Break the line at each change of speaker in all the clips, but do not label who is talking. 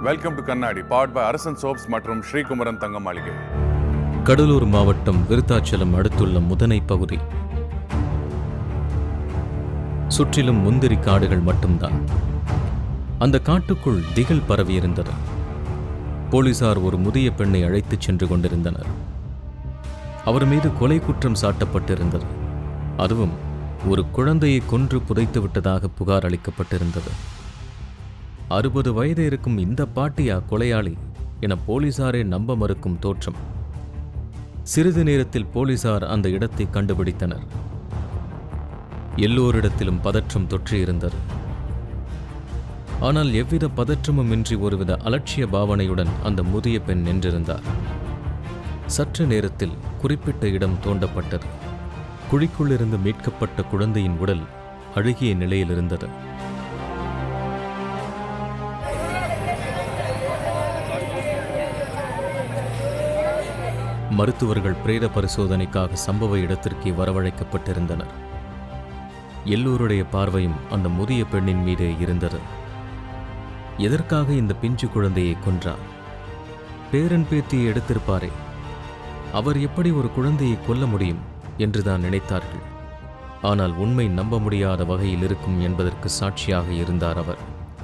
welcome to Kannadi powered by Arasan soaps மற்றும் ஸ்ரீகுமரன் தங்க மாளிகை
கடலூர் மாவட்டம் விருத்தாச்சலம் அடுத்துள்ள முதனை பகுதி சுற்றிலும் முந்திரி காடுகள் மட்டும்தான் அந்த காட்டுக்குள் திகில் பரவியிருந்தது போலீசார் ஒரு முதிய பெண்ணை அழைத்துச் சென்று கொண்டிருந்தனர் அவர் மீது கொலை குற்றம் சாட்டப்பட்டிருந்தது அதுவும் ஒரு குழந்தையை கொன்று புதைத்து விட்டதாக புகார் அளிக்கப்பட்டிருந்தது அறுபது வயது இருக்கும் இந்த பாட்டியா கொலையாளி என போலீசாரே நம்ப மறுக்கும் தோற்றம் சிறிது நேரத்தில் போலீசார் அந்த இடத்தை கண்டுபிடித்தனர் எல்லோரிடத்திலும் பதற்றம் தொற்றியிருந்தது ஆனால் எவ்வித பதற்றமும் இன்றி ஒருவித அலட்சிய பாவனையுடன் அந்த முதிய பெண் நின்றிருந்தார் சற்று நேரத்தில் குறிப்பிட்ட இடம் தோண்டப்பட்டது குழிக்குள்ளிருந்து மீட்கப்பட்ட குழந்தையின் உடல் அழுகிய நிலையில் இருந்தது மருத்துவர்கள் பிரேத பரிசோதனைக்காக சம்பவ இடத்திற்கே வரவழைக்கப்பட்டிருந்தனர் எல்லோருடைய பார்வையும் அந்த முதிய பெண்ணின் மீதே இருந்தது எதற்காக இந்த பிஞ்சு குழந்தையை கொன்றார் பேரன் பேத்தியை எடுத்திருப்பாரே அவர் எப்படி ஒரு குழந்தையை கொல்ல முடியும் என்றுதான் நினைத்தார்கள் ஆனால் உண்மை நம்ப முடியாத வகையில் இருக்கும் என்பதற்கு சாட்சியாக இருந்தார் அவர்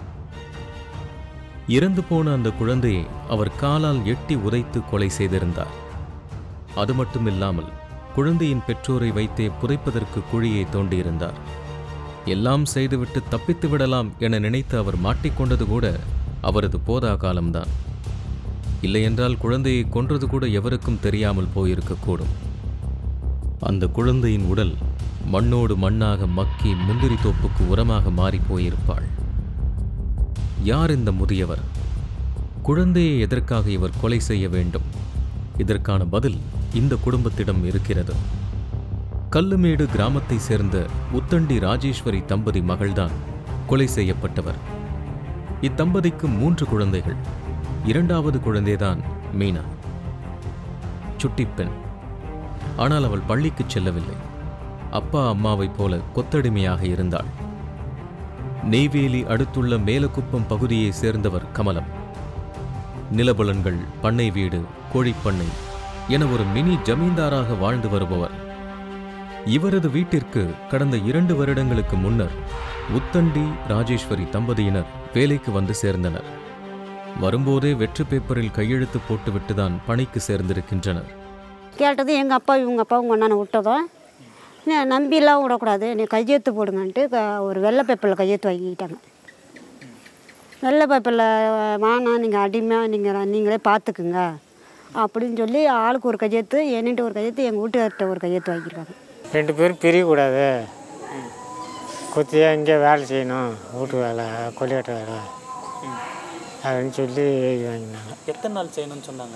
இறந்து போன அந்த குழந்தையை அவர் காலால் எட்டி உதைத்து கொலை செய்திருந்தார் அது மட்டுமில்லாமல் குழந்தையின் பெற்றோரை வைத்தே புதைப்பதற்கு குழியை தோண்டியிருந்தார் எல்லாம் செய்துவிட்டு தப்பித்து விடலாம் என நினைத்து அவர் மாட்டிக்கொண்டது கூட அவரது போதா காலம்தான் இல்லையென்றால் குழந்தையை கொன்றது கூட எவருக்கும் தெரியாமல் போயிருக்கக்கூடும் அந்த குழந்தையின் உடல் மண்ணோடு மண்ணாக மக்கி முந்திரி தோப்புக்கு உரமாக மாறிப் போயிருப்பாள் யார் இந்த முதியவர் குழந்தையை எதற்காக இவர் கொலை செய்ய வேண்டும் இதற்கான பதில் இந்த குடும்பத்திடம் இருக்கிறது கல்லுமேடு கிராமத்தை சேர்ந்த உத்தண்டி ராஜேஸ்வரி தம்பதி மகள்தான் கொலை செய்யப்பட்டவர் இத்தம்பதிக்கு மூன்று குழந்தைகள் இரண்டாவது குழந்தைதான் மீனா சுட்டிப் பெண் ஆனால் அவள் பள்ளிக்குச் செல்லவில்லை அப்பா அம்மாவைப் போல கொத்தடிமையாக இருந்தாள் நெய்வேலி அடுத்துள்ள மேலக்குப்பம் பகுதியைச் சேர்ந்தவர் கமலம் நிலபலன்கள் பண்ணை வீடு கோழிப்பண்ணை என ஒரு மினி ஜமீன்தாராக வாழ்ந்து வருபவர் இவரது வீட்டிற்கு கடந்த இரண்டு வருடங்களுக்கு முன்னர் உத்தண்டி ராஜேஸ்வரி தம்பதியினர் வேலைக்கு வந்து சேர்ந்தனர் வரும்போதே வெற்று பேப்பரில் கையெழுத்து போட்டுவிட்டுதான் பணிக்கு சேர்ந்திருக்கின்றனர்
கேட்டது எங்கள் அப்பா இவங்க அப்பா உங்கள் அண்ணனை விட்டதும் நீ நம்பிலாம் விடக்கூடாது நீ கையெழுத்து போடுங்கன்ட்டு க- ஒரு வெள்ளை பேப்பரில் கையெழுத்து வாங்கிக்கிட்டாங்க வெள்ளை பேப்பரில் வேணாம் நீங்கள் அடிமையாக நீங்கள் நீங்களே பார்த்துக்குங்க அப்படின்னு சொல்லி ஆளுக்கு ஒரு கையெழுத்து என்கிட்ட ஒரு கையெழுத்து எங்கள் வீட்டுக்கார்ட்ட ஒரு கையெழுத்து வாங்கியிருக்காங்க
ரெண்டு பேரும் பிரியக்கூடாது குத்தியாக இங்கே வேலை செய்யணும் வீட்டு வேலை கொள்ளியாட்ட வேலை அப்படின்னு சொல்லி எழுதி வாங்கினாங்க
எத்தனை நாள் செய்யணும்னு சொன்னாங்க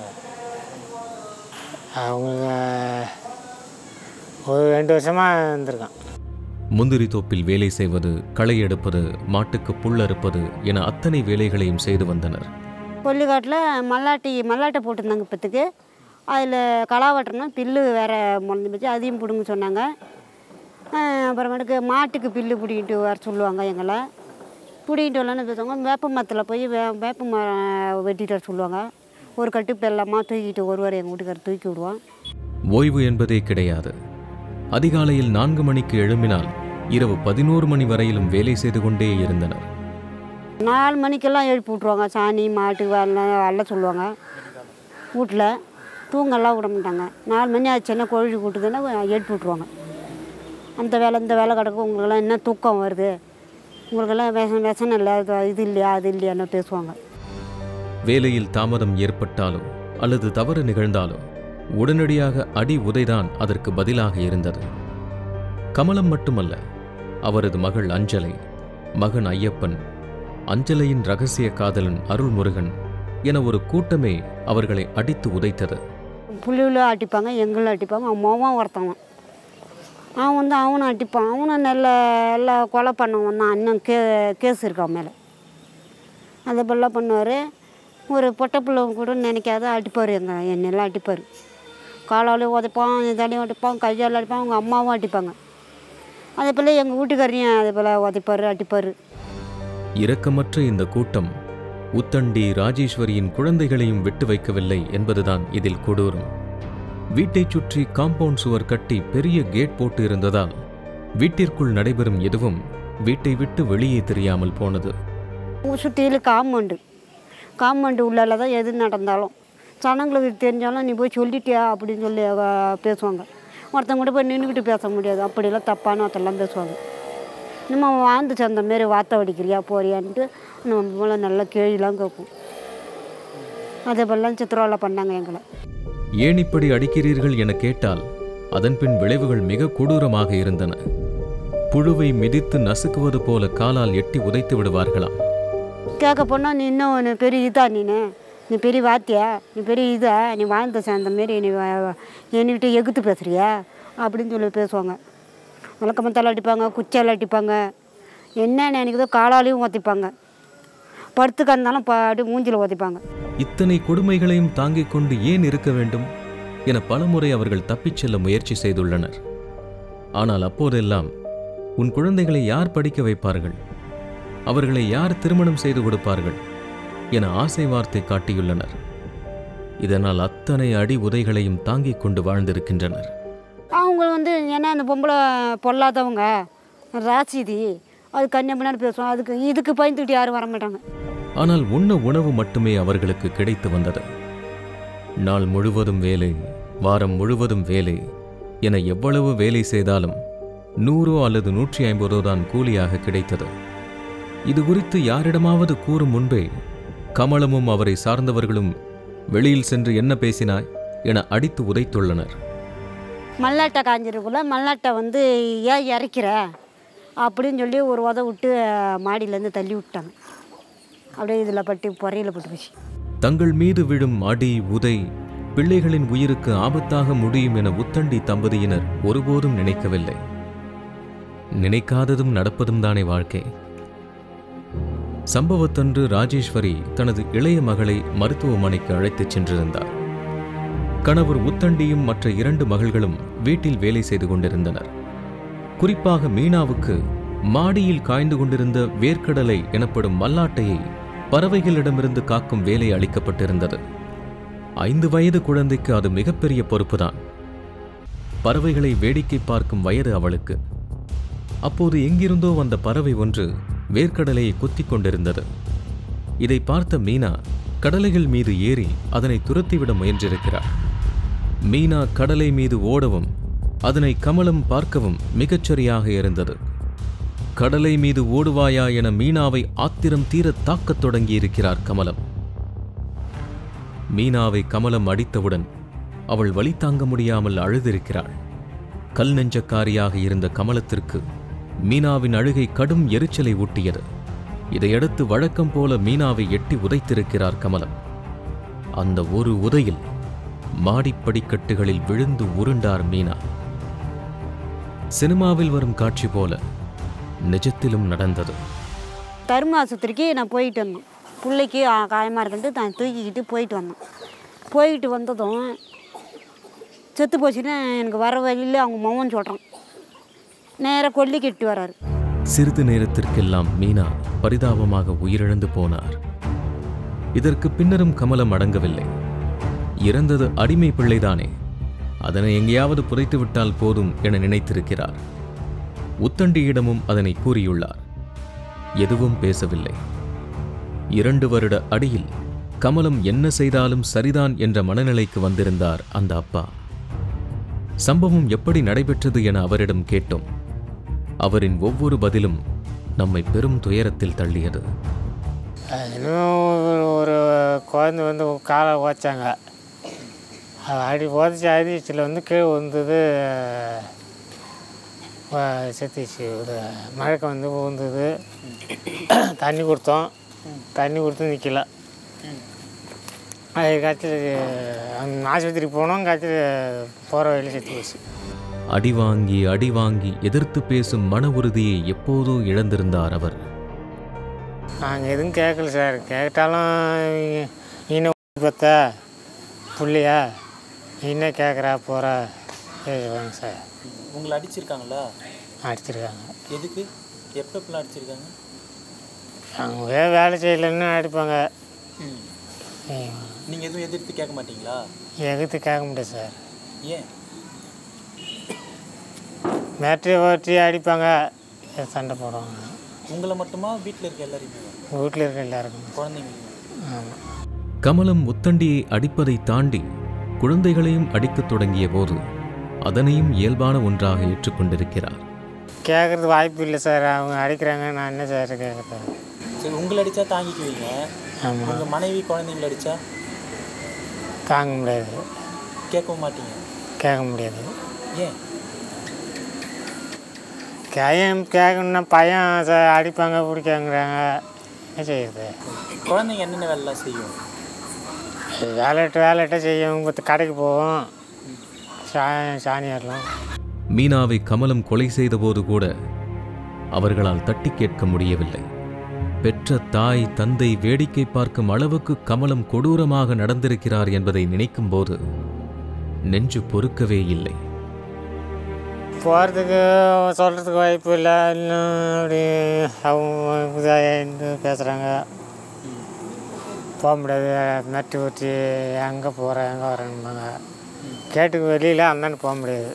அவங்க ஒரு ரெண்டு வருஷமாக இருந்திருக்கான்
முந்திரி தோப்பில் வேலை செய்வது களை எடுப்பது மாட்டுக்கு புல் அறுப்பது என அத்தனை வேலைகளையும் செய்து வந்தனர்
கொல்லிக்காட்டில் மல்லாட்டி மல்லாட்டை போட்டிருந்தாங்க இப்போத்துக்கு அதில் களா வெட்டணும் பில்லு வேறு முளைஞ்சி போச்சு அதையும் பிடுங்க சொன்னாங்க ஆஹ் அப்புறமேட்டுக்கு மாட்டுக்கு பில்லு பிடிக்கிட்டு வர சொல்லுவாங்க எங்களை பிடிக்கிட்டு வரலான்னு பேசுவாங்க வேப்ப மரத்தில் போய் வே வேப்ப மரம் வெட்டிட்டு வர சொல்லுவாங்க ஒரு கட்டு பெல்லமாக தூக்கிட்டு ஒருவர் எங்கள் வீட்டுக்காரர் தூக்கி விடுவோம்
ஓய்வு என்பதே கிடையாது அதிகாலையில் நான்கு மணிக்கு எழும்பினால் இரவு பதினோரு மணி வரையிலும் வேலை செய்து கொண்டே இருந்தனர்
நாலு மணிக்கெல்லாம் எழுப்பி விட்ருவாங்க சாணி மாட்டுக்கு வரல அள்ள சொல்லுவாங்க வீட்டில் தூங்கெல்லாம் விட மாட்டாங்க நாலு மணி ஆச்சுன்னா கோழி கூட்டுதுன்னா எழுப்பி விட்ருவாங்க அந்த வேலை இந்த வேலை கிடக்கு உங்களுக்கெல்லாம் என்ன தூக்கம் வருது உங்களுக்கெல்லாம் விஷம் விஷம் இல்லை அது இது இல்லையா அது இல்லையான்னு பேசுவாங்க
வேலையில் தாமதம் ஏற்பட்டாலோ அல்லது தவறு நிகழ்ந்தாலோ உடனடியாக அடி உதைதான் அதற்கு பதிலாக இருந்தது கமலம் மட்டுமல்ல அவரது மகள் அஞ்சலை மகன் ஐயப்பன் அஞ்சலையின் ரகசிய காதலன் அருள்முருகன் என ஒரு கூட்டமே அவர்களை அடித்து உதைத்தது
புள்ளிவில் அடிப்பாங்க எங்களும் அடிப்பாங்க அவன் மோவன் ஒருத்தவன் அவன் வந்து அவனும் அடிப்பான் அவனும் நல்ல எல்லாம் கொலை பண்ணவன் தான் அண்ணன் கே கேஸ் இருக்கான் மேலே அதை போலாம் பண்ணுவார் ஒரு பொட்டை பிள்ளை கூட நினைக்காத அடிப்பார் எங்கள் என்னெல்லாம் அடிப்பார் காலாலையும் உதைப்பான் இதாலையும் அடிப்பான் கையால் அடிப்பான் அவங்க அம்மாவும் அடிப்பாங்க அதே போல் எங்கள் வீட்டுக்காரையும் அதே போல் உதைப்பார் அடிப்பார்
இரக்கமற்ற இந்த கூட்டம் உத்தண்டி ராஜேஸ்வரியின் குழந்தைகளையும் விட்டு வைக்கவில்லை என்பதுதான் இதில் கொடூரம் வீட்டைச் சுற்றி காம்பவுண்ட் சுவர் கட்டி பெரிய கேட் போட்டு இருந்ததால் வீட்டிற்குள் நடைபெறும் எதுவும் வீட்டை விட்டு வெளியே தெரியாமல் போனது
சுற்றியில் காம்பவுண்டு காம்பவுண்டு உள்ளால தான் எது நடந்தாலும் ஜனங்களுக்கு தெரிஞ்சாலும் நீ போய் சொல்லிட்டியா அப்படின்னு சொல்லி அஹ், பேசுவாங்க ஒருத்தங்க கூட போய் நின்றுக்கிட்டு பேச முடியாது அப்படிலாம் தப்பான ஒருத்தெல்லாம் பேசுவாங்க நம்ம வாழ்ந்து சேர்ந்த மாரி வார்த்தை வடிக்கிறியா போறியான்ட்டு நம்ம மேலே நல்ல கேள்விலாம் கேட்கும் அதே போலலாம் சித்திரவலை பண்ணாங்க எங்களை
ஏன் இப்படி அடிக்கிறீர்கள் என கேட்டால் அதன்பின் விளைவுகள் மிக கொடூரமாக இருந்தன புழுவை மிதித்து நசுக்குவது போல காலால் எட்டி உதைத்து விடுவார்களாம்
கேட்க போனால் நீ இன்னும் நீ பெரிய இதா நீனு நீ பெரிய வாத்தியா நீ பெரிய இதா நீ வாழ்ந்த சேர்ந்த மாரி நீ வ- என்கிட்ட எகுத்து பேசுறியா அப்படின்னு சொல்லி பேசுவாங்க விளக்கமத்தால் அடிப்பாங்க குச்சால் அடிப்பாங்க என்ன நினைக்குதோ காலாலையும் ஊற்றிப்பாங்க படுத்துக்க இருந்தாலும் பாடி மூஞ்சில் ஊற்றிப்பாங்க
இத்தனை கொடுமைகளையும் தாங்கிக் கொண்டு ஏன் இருக்க வேண்டும் என பலமுறை அவர்கள் தப்பிச் செல்ல முயற்சி செய்துள்ளனர் ஆனால் அப்போதெல்லாம் உன் குழந்தைகளை யார் படிக்க வைப்பார்கள் அவர்களை யார் திருமணம் செய்து கொடுப்பார்கள் என ஆசை வார்த்தை காட்டியுள்ளனர் இதனால் அத்தனை அடி உதைகளையும் தாங்கிக் கொண்டு வாழ்ந்திருக்கின்றனர்
அவங்க வந்து ஏன்னா அந்த பொம்பளை பொல்லாதவங்க ராசிதி அது கன்னியா பின்னாடி பேசுவோம் அதுக்கு இதுக்கு பயந்துக்கிட்டு யாரும் வர மாட்டாங்க
ஆனால் உண்ண உணவு மட்டுமே அவர்களுக்கு கிடைத்து வந்தது நாள் முழுவதும் வேலை வாரம் முழுவதும் வேலை என எவ்வளவு வேலை செய்தாலும் நூறோ அல்லது நூற்றி ஐம்பதோ தான் கூலியாக கிடைத்தது இது குறித்து யாரிடமாவது கூறும் முன்பே கமலமும் அவரை சார்ந்தவர்களும் வெளியில் சென்று என்ன பேசினாய் என அடித்து உதைத்துள்ளனர்
மல்லாட்டை காஞ்சிருக்குள்ள மல்லாட்டை வந்து ஏன் இறக்கிற அப்படின்னு சொல்லி ஒரு உத விட்டு மாடியிலேருந்து தள்ளி விட்டாங்க அப்படியே இதில் பட்டு பொறையில் போட்டுருச்சு
தங்கள் மீது விழும் அடி உதை பிள்ளைகளின் உயிருக்கு ஆபத்தாக முடியும் என உத்தண்டி தம்பதியினர் ஒருபோதும் நினைக்கவில்லை நினைக்காததும் நடப்பதும் தானே வாழ்க்கை சம்பவத்தன்று ராஜேஸ்வரி தனது இளைய மகளை மருத்துவமனைக்கு அழைத்துச் சென்றிருந்தார் கணவர் உத்தண்டியும் மற்ற இரண்டு மகள்களும் வீட்டில் வேலை செய்து கொண்டிருந்தனர் குறிப்பாக மீனாவுக்கு மாடியில் காய்ந்து கொண்டிருந்த வேர்க்கடலை எனப்படும் மல்லாட்டையை பறவைகளிடமிருந்து காக்கும் வேலை அளிக்கப்பட்டிருந்தது ஐந்து வயது குழந்தைக்கு அது மிகப்பெரிய பொறுப்புதான் பறவைகளை வேடிக்கை பார்க்கும் வயது அவளுக்கு அப்போது எங்கிருந்தோ வந்த பறவை ஒன்று வேர்க்கடலையை குத்திக் கொண்டிருந்தது இதை பார்த்த மீனா கடலைகள் மீது ஏறி அதனை துரத்திவிட முயன்றிருக்கிறார் மீனா கடலை மீது ஓடவும் அதனை கமலம் பார்க்கவும் மிகச்சரியாக இருந்தது கடலை மீது ஓடுவாயா என மீனாவை ஆத்திரம் தீர தாக்கத் தொடங்கியிருக்கிறார் கமலம் மீனாவை கமலம் அடித்தவுடன் அவள் வலி தாங்க முடியாமல் அழுதிருக்கிறாள் கல் நெஞ்சக்காரியாக இருந்த கமலத்திற்கு மீனாவின் அழுகை கடும் எரிச்சலை ஊட்டியது இதையடுத்து வழக்கம் போல மீனாவை எட்டி உதைத்திருக்கிறார் கமலம் அந்த ஒரு உதையில் மாடிப்படிக்கட்டுகளில் விழுந்து உருண்டார் மீனா சினிமாவில் வரும் காட்சி போல நிஜத்திலும் நடந்தது
தரும ஆஸ்பத்திரிக்கு நான் போயிட்டு வந்தேன் பிள்ளைக்கு ஆ, காயமாக இருக்குன்ட்டு நான் தூக்கிக்கிட்டு போயிட்டு வந்தேன் போயிட்டு வந்ததும் செத்து போச்சுன்னு எனக்கு வர வழியில் அவங்க மகன் சொல்கிறான் நேராக கொல்லி கெட்டு வராரு
சிறிது நேரத்திற்கெல்லாம் மீனா பரிதாபமாக உயிரிழந்து போனார் இதற்கு பின்னரும் கமலம் அடங்கவில்லை இறந்தது அடிமை பிள்ளைதானே அதனை எங்கேயாவது புதைத்து விட்டால் போதும் என நினைத்திருக்கிறார் உத்தண்டியிடமும் அதனை கூறியுள்ளார் எதுவும் பேசவில்லை இரண்டு வருட அடியில் கமலம் என்ன செய்தாலும் சரிதான் என்ற மனநிலைக்கு வந்திருந்தார் அந்த அப்பா சம்பவம் எப்படி நடைபெற்றது என அவரிடம் கேட்டோம் அவரின் ஒவ்வொரு பதிலும் நம்மை பெரும் துயரத்தில் தள்ளியது
அது இன்னும் ஒரு- ஒரு குழந்தை வந்து காலை உதச்சாங்க அது அடி உதச்சி அடிச்சில் வந்து கீழே வந்தது வ- செத்துச்சு ஒரு மழக்கம் வந்து விழுந்தது தண்ணி கொடுத்தோம் தண்ணி கொடுத்து நிற்கல அது காய்ச்சல் அந்த ஆஸ்பத்திரிக்கு போனோம் காய்ச்சல் போகிற வழியில் செத்து போச்சு
அடி வாங்கி அடி வாங்கி எதிர்த்து பேசும் மன உறுதியை எப்போதோ இழந்திருந்தார் அவர்
நாங்கள் எதுவும் கேட்கல சார் கேட்டாலும் இன்னும் பத்த புள்ளையா என்ன கேட்குறா போகிறா கேட்குறாங்க சார்
உங்களை அடிச்சிருக்காங்களா
அடிச்சிருக்காங்க
எதுக்கு எப்போ எப்பெல்லாம் அடிச்சிருக்காங்க
அவங்க வே- வேலை செய்யலைன்னு அடிப்பாங்க
ம் நீங்கள் எதுவும் எதிர்த்து கேட்க மாட்டீங்களா
எகுத்து கேட்க முடியாது சார்
ஏன்
மேட்ரி ஓட்டி அடிப்பாங்க சண்டை போடுவாங்க
உங்களை மட்டுமா வீட்டில் இருக்க எல்லாரையுமே
வீட்டில் இருக்க எல்லாருக்கும்
குழந்தைங்க
ஆமாம்
கமலம் முத்தண்டியை அடிப்பதை தாண்டி குழந்தைகளையும் அடிக்கத் தொடங்கிய போது அதனையும் இயல்பான ஒன்றாக ஏற்றுக்கொண்டிருக்கிறார்
கேட்குறது வாய்ப்பு இல்லை சார் அவங்க அடிக்கிறாங்க நான் என்ன சார் கேட்குறது
சரி உங்களை அடித்தா தாங்கிக்குவீங்க
ஆமாம்
உங்கள் மனைவி குழந்தைங்களை அடித்தா
தாங்க முடியாது
கேட்கவும் மாட்டீங்க
கேட்க முடியாது
ஏன்
கேயம் கேட்கணுன்னா பையன் ச- அடிப்பாங்க பிடிக்காங்கிறாங்க என்ன செய்யுது
குழந்தைங்க என்னென்ன வேலைலாம் செய்யும்
வேலைட்டு வேலைட்ட செய்யும் இப்போ கடைக்கு போவோம் சா சாணி ஆடலாம்
மீனாவை கமலம் கொலை செய்தபோது கூட அவர்களால் தட்டி கேட்க முடியவில்லை பெற்ற தாய் தந்தை வேடிக்கை பார்க்கும் அளவுக்கு கமலம் கொடூரமாக நடந்திருக்கிறார் என்பதை நினைக்கும்போது நெஞ்சு பொறுக்கவே இல்லை
போகிறதுக்கு சொல்கிறதுக்கு வாய்ப்பு இல்லை இன்னும் அப்படி அவங்க இதாகிட்டு பேசுகிறாங்க போக முடியாது நட்டு ஊற்றி எங்கே போகிறேன் எங்கே வரேன்பாங்க கேட்டுக்கு வெளியில் அந்தாண்டு போக முடியாது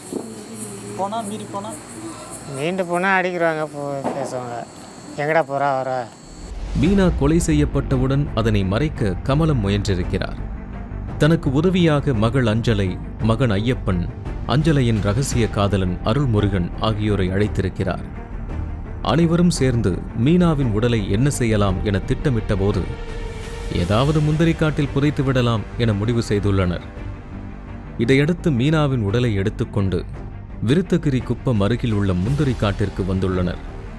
போனால் மீறி போனால்
மீண்டு போனால் அடிக்கிறாங்க போ பேசுவாங்க எங்கடா போகிறா வர
மீனா கொலை செய்யப்பட்டவுடன் அதனை மறைக்க கமலம் முயன்றிருக்கிறார் தனக்கு உதவியாக மகள் அஞ்சலை மகன் ஐயப்பன் அஞ்சலையின் ரகசிய காதலன் அருள்முருகன் ஆகியோரை அழைத்திருக்கிறார் அனைவரும் சேர்ந்து மீனாவின் உடலை என்ன செய்யலாம் என திட்டமிட்டபோது ஏதாவது முந்திரிக்காட்டில் புதைத்து விடலாம் என முடிவு செய்துள்ளனர் இதையடுத்து மீனாவின் உடலை எடுத்துக்கொண்டு விருத்தகிரி குப்பம் அருகில் உள்ள முந்திரி காட்டிற்கு வந்துள்ளனர்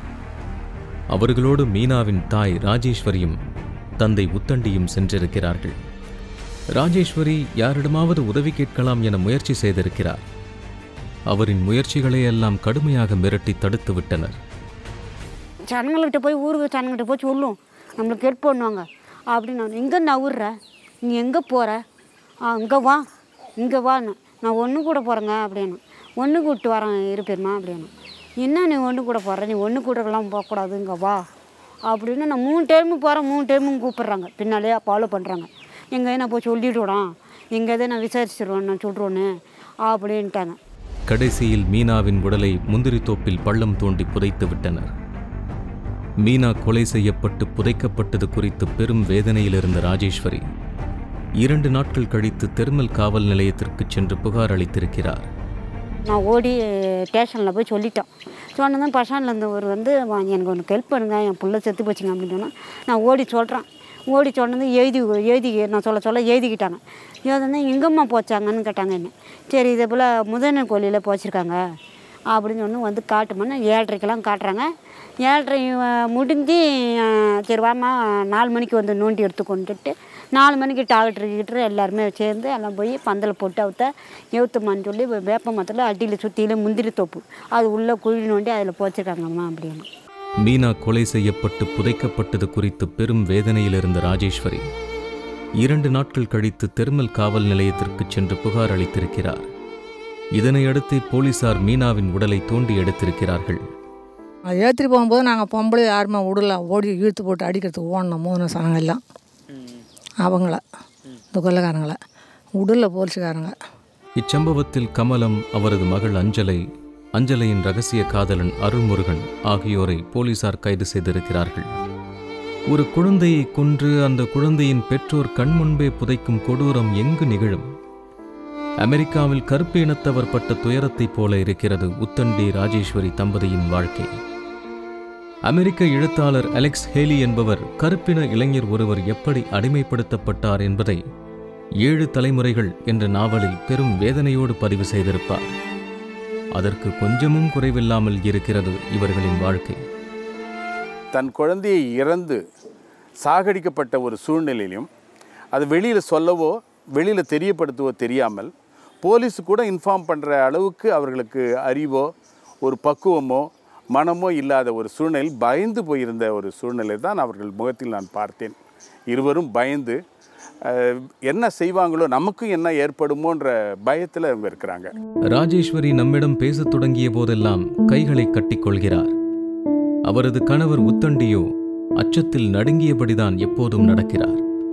அவர்களோடு மீனாவின் தாய் ராஜேஸ்வரியும் தந்தை உத்தண்டியும் சென்றிருக்கிறார்கள் ராஜேஸ்வரி யாரிடமாவது உதவி கேட்கலாம் என முயற்சி செய்திருக்கிறார் அவரின் முயற்சிகளை எல்லாம் கடுமையாக மிரட்டி தடுத்து விட்டனர்
ஜனங்கள்கிட்ட போய் ஊருக்கு ஜனங்கள்கிட்ட போய் சொல்லும் நம்மளுக்கு ஹெல்ப் பண்ணுவாங்க அப்படின்னு நான் எங்கே நவுற நீ எங்கே போகிற ஆ இங்கே வா இங்கே வான்னு நான் ஒன்று கூட போகிறேங்க அப்படின்னு ஒன்று கூப்பிட்டு வரேன் இருப்பேம்மா அப்படின்னு என்ன நீ ஒன்று கூட போகிற நீ ஒன்று கூடலாம் போகக்கூடாது இங்கே வா அப்படின்னு நான் மூணு டைமு போகிறேன் மூணு டைமும் கூப்பிட்றாங்க பின்னாலே ஃபாலோ பண்ணுறாங்க எங்கே நான் போய் சொல்லிவிடுவோம் எங்கே எதை நான் விசாரிச்சிடுவேன் நான் சொல்கிறோன்னு அப்படின்ட்டாங்க
கடைசியில் மீனாவின் உடலை முந்திரி தோப்பில் பள்ளம் தோண்டி புதைத்து விட்டனர் மீனா கொலை செய்யப்பட்டு புதைக்கப்பட்டது குறித்து பெரும் வேதனையில் இருந்த ராஜேஸ்வரி இரண்டு நாட்கள் கழித்து தெர்மல் காவல் நிலையத்திற்கு சென்று புகார் அளித்திருக்கிறார்
நான் ஓடி ஸ்டேஷனில் போய் சொல்லிட்டேன் சொன்னதும் பசான்லேருந்து ஒரு வந்து "வா, எனக்கு ஒன்று ஹெல்ப் பண்ணுங்க என் புள்ள செத்து போச்சுங்க அப்படின்னு சொன்னால் நான் ஓடி சொல்கிறேன் ஓடி சொன்னது எழுதி எழுதி நான் சொல்ல சொல்ல எழுதிக்கிட்டாங்க எழுதுனா எங்கம்மா போச்சாங்கன்னு கேட்டாங்க என்ன சரி இதே போல் முதன கோழியில் போச்சிருக்காங்க அப்படின்னு சொன்னு வந்து காட்டுமன்னு ஏழரைக்கெல்லாம் காட்டுறாங்க ஏழரை அஹ், முடிஞ்சு அஹ், சரி வாம்மா நாலு மணிக்கு வந்து நோண்டி எடுத்து கொண்டுட்டு நாலு மணிக்கு டாக்டர் கிட்ட எல்லாருமே சேர்ந்து எல்லாம் போய் பந்தல் போட்டு அவுத்த எழுத்துமான்னு சொல்லி வேப்ப மரத்தில் அடியில் சுற்றியில் முந்திரி தோப்பு அது உள்ளே குழி நோண்டி அதில் போச்சிருக்காங்கம்மா அப்படின்னு
மீனா கொலை செய்யப்பட்டு புதைக்கப்பட்டது குறித்து பெரும் வேதனையில் இருந்த ராஜேஸ்வரி இரண்டு நாட்கள் கழித்து தெர்மல் காவல் நிலையத்திற்கு சென்று புகார் அளித்திருக்கிறார் இதனையடுத்து போலீசார் மீனாவின் உடலை தோண்டி எடுத்திருக்கிறார்கள்
அது ஏற்றிட்டு போகும்போது நாங்கள் பொம்பளை யாருமே விடல ஓடி இழுத்து போட்டு அடிக்கிறதுக்கு ஓடணும் மூணு சனங்க எல்லாம் அவங்கள இந்த கொள்ளைக்காரங்கள விடல போலீஸ்காரங்க
இச்சம்பவத்தில் கமலம் அவரது மகள் அஞ்சலை அஞ்சலையின் ரகசிய காதலன் அருள்முருகன் ஆகியோரை போலீசார் கைது செய்திருக்கிறார்கள் ஒரு குழந்தையை கொன்று அந்த குழந்தையின் பெற்றோர் கண்முன்பே புதைக்கும் கொடூரம் எங்கு நிகழும் அமெரிக்காவில் கருப்பு இனத்தவர் பட்ட துயரத்தைப் போல இருக்கிறது உத்தண்டி ராஜேஸ்வரி தம்பதியின் வாழ்க்கை அமெரிக்க எழுத்தாளர் அலெக்ஸ் ஹேலி என்பவர் கருப்பின இளைஞர் ஒருவர் எப்படி அடிமைப்படுத்தப்பட்டார் என்பதை ஏழு தலைமுறைகள் என்ற நாவலில் பெரும் வேதனையோடு பதிவு செய்திருப்பார் அதற்கு கொஞ்சமும் குறைவில்லாமல் இருக்கிறது இவர்களின் வாழ்க்கை
தன் குழந்தையை இறந்து சாகடிக்கப்பட்ட ஒரு சூழ்நிலையிலும் அது வெளியில் சொல்லவோ வெளியில் தெரியப்படுத்தவோ தெரியாமல் போலீஸு கூட இன்ஃபார்ம் பண்ணுற அளவுக்கு அவர்களுக்கு அறிவோ ஒரு பக்குவமோ மனமோ இல்லாத ஒரு சூழ்நிலையில் பயந்து போயிருந்த ஒரு சூழ்நிலை தான் அவர்கள் முகத்தில் நான் பார்த்தேன் இருவரும் பயந்து அஹ், என்ன செய்வாங்களோ நமக்கும் என்ன ஏற்படுமோன்ற பயத்தில் அவங்க இருக்கிறாங்க
ராஜேஸ்வரி நம்மிடம் பேசத் தொடங்கிய போதெல்லாம் கைகளை கட்டிக்கொள்கிறார் அவரது கணவர் உத்தண்டியோ அச்சத்தில் நடுங்கியபடிதான் எப்போதும் நடக்கிறார்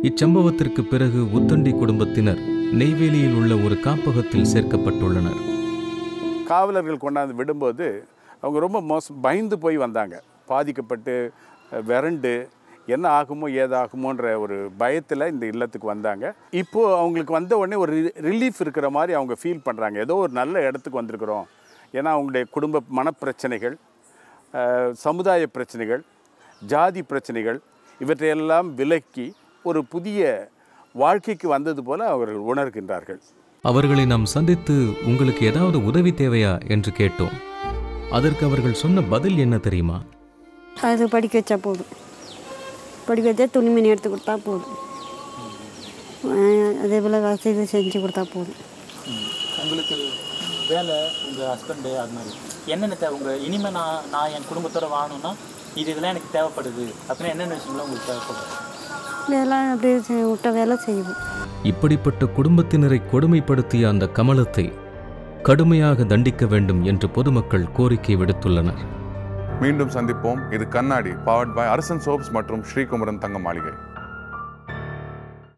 இச்சம்பவத்திற்கு பிறகு உத்தண்டி குடும்பத்தினர் நெய்வேலியில் உள்ள ஒரு காப்பகத்தில் சேர்க்கப்பட்டுள்ளனர்
காவலர்கள் கொண்டாந்து விடும்போது அவங்க ரொம்ப மோசம் பயந்து போய் வந்தாங்க பாதிக்கப்பட்டு அஹ், விரண்டு என்ன ஆகுமோ ஏதாகுமோன்ற ஒரு பயத்தில் இந்த இல்லத்துக்கு வந்தாங்க இப்போது அவங்களுக்கு வந்த உடனே ஒரு ரிலீஃப் இருக்கிற மாதிரி அவங்க ஃபீல் பண்ணுறாங்க ஏதோ ஒரு நல்ல இடத்துக்கு வந்திருக்கிறோம் ஏன்னா அவங்களுடைய குடும்ப மனப்பிரச்சனைகள் அஹ், சமுதாய பிரச்சனைகள் ஜாதி பிரச்சனைகள் இவற்றையெல்லாம் விலக்கி ஒரு புதிய வாழ்க்கைக்கு வந்தது போல அவர்கள் உணர்கின்றார்கள்
அவர்களை நாம் சந்தித்து உங்களுக்கு ஏதாவது உதவி தேவையா என்று கேட்டோம் அதற்கு அவர்கள் சொன்ன பதில் என்ன தெரியுமா
அது படிக்க வச்சா போதும் படிக்க வச்சா துணிமணி எடுத்து கொடுத்தா போதும் அஹ் அதே போல் வசதி செஞ்சு கொடுத்தா போதும்
உங்களுக்கு வேலை உங்கள் ஹஸ்பண்டு அது மாதிரி என்னென்ன தேவை உங்கள் இனிமேல் நான் நான் என் குடும்பத்தோட வாழணும்னா இது இதெல்லாம் எனக்கு தேவைப்படுது அப்படின்னா என்னென்ன விஷயம்லாம் உங்களுக்கு தேவைப்படுது
இதெல்லாம் அப்படியே செ- விட்ட வேலை செய்வோம்
இப்படிப்பட்ட குடும்பத்தினரை கொடுமைப்படுத்திய அந்த கமலத்தை கடுமையாக தண்டிக்க வேண்டும் என்று பொதுமக்கள் கோரிக்கை விடுத்துள்ளனர்
மீண்டும் சந்திப்போம் இது கண்ணாடி பவர்ட் பை அரசன் சோப்ஸ் மற்றும் ஸ்ரீகுமரன் தங்க மாளிகை